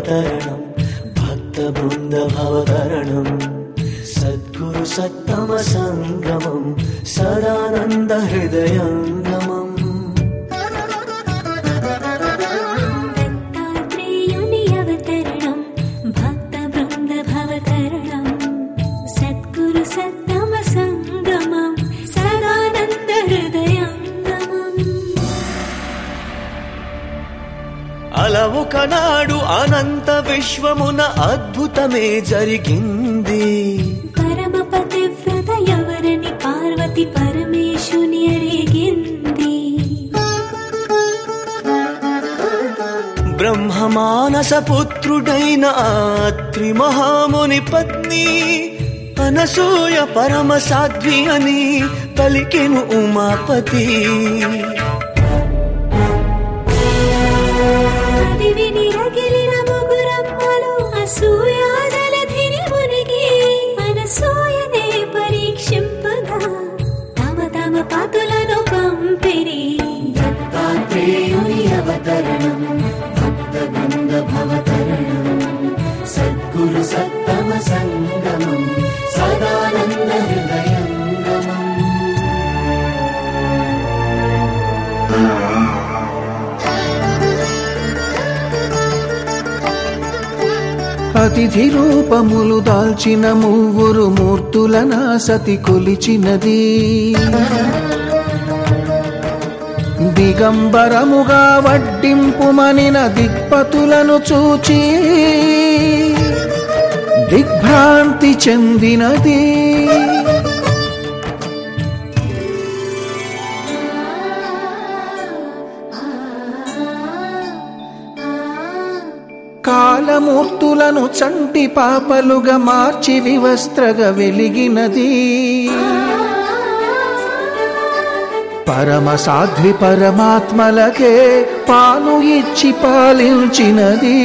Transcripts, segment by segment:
అవతరణం భక్త బృంద భవతరణం సద్గురు సత్తమ సంగమం సదానంద హృదయంగమం దత్తాత్రేయుని అవతరణం భక్త బృంద భవతరణం సద్గురు సత్తమ సంగమం సదానంద హృదయంగమం అలా ఒకనాడు అనంత విశ్వమున అద్భుతమే జరిగింది పరమ పతివ్రత ఎవరని పార్వతి పరమేశుని అడిగింది బ్రహ్మమానస పుత్రుడైన ఆత్రి మహాముని పత్ని అనసూయ పరమ సాధ్వి అని పలికెను ఉమాపతి అది విని రగిలిన ముగురమ్మలు అసూయా జలధిని మునిగి అనసూయనే పరీక్షింపగా తమ తమ పతులను పంపిరి దత్తాత్రేయుని అవతరణం భక్త బృంద భవతరణం సద్గురు సత్తమ సంగమం సదానంద హృదయంగమం అతిథి రూపములు దాల్చిన మూవురు మూర్తులన సతి కొలిచినది దిగంబరముగా వడ్డింపుమనిన దిక్పతులను చూచి దిగ్భ్రాంతి చెందినది కాలమూర్తులను చంటి పాపలుగా మార్చి వివస్త్రగా వెలిగినది పరమ సాధ్వి పరమాత్మలకే పాలు ఇచ్చి పాలించినది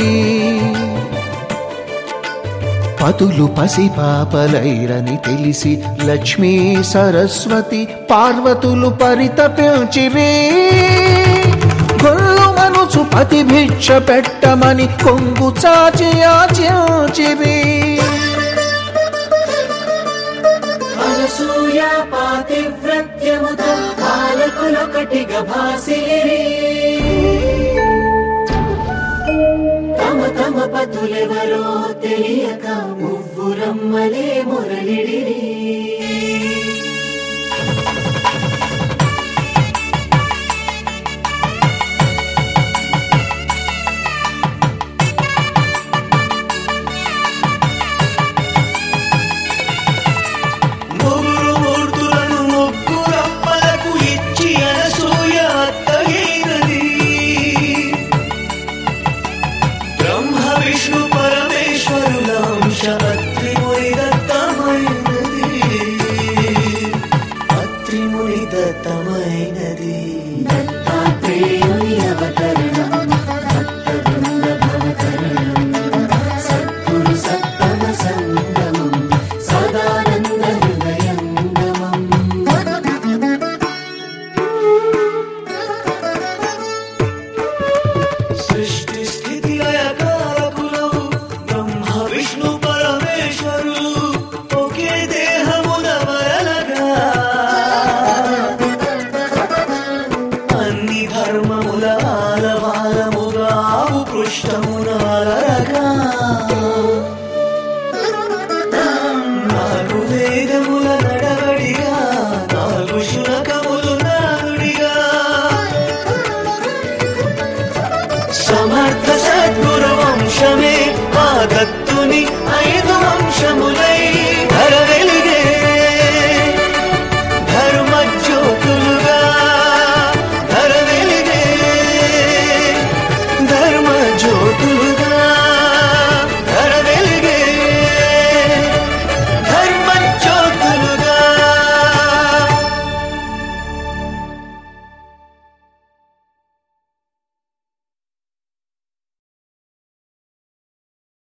పతులు పసి పాపలైరని తెలిసి లక్ష్మీ సరస్వతి పార్వతులు పరితపించిరి గొల్లు మనుచు పతి భిక్ష పెట్టమని కొంగు చాచి యాచించిరి అనసూయ పాతివ్రత్యముతో పాలకులొకటిగా భాసిలిరి తమ తమ పతులెవరో తెలియక మువ్వురమ్మలే మురళిడిరి ముగ్గురు మూర్తులను ముగ్గురమ్మలకు ఇచ్చి అనసూయ అత్తగైనది బ్రహ్మ విష్ణు పరమేశ్వరుల అంశ అత్రిముని దత్తమైనది అత్రిముని దత్తమైనది దత్తాత్రేయుని అవతరణం భక్త బృంద భవతరణం సద్గురు సత్తమ సంగమం సదానంద హృదయంగమం సృష్టి స్థితి లయకారకులు బ్రహ్మ విష్ణు పరమేశ్వరులు ఒకే దేహమున వరలగా అన్ని ధర్మముల ఆలవాలముగా ఆవు పృష్ఠమున అలరగా నాలుగు వేదముల నడవడిగా నాలుగు శునకములు నానుడిగా సమర్థ సద్గురు వంశమే ఆ దత్తుని ఐదు వంశములై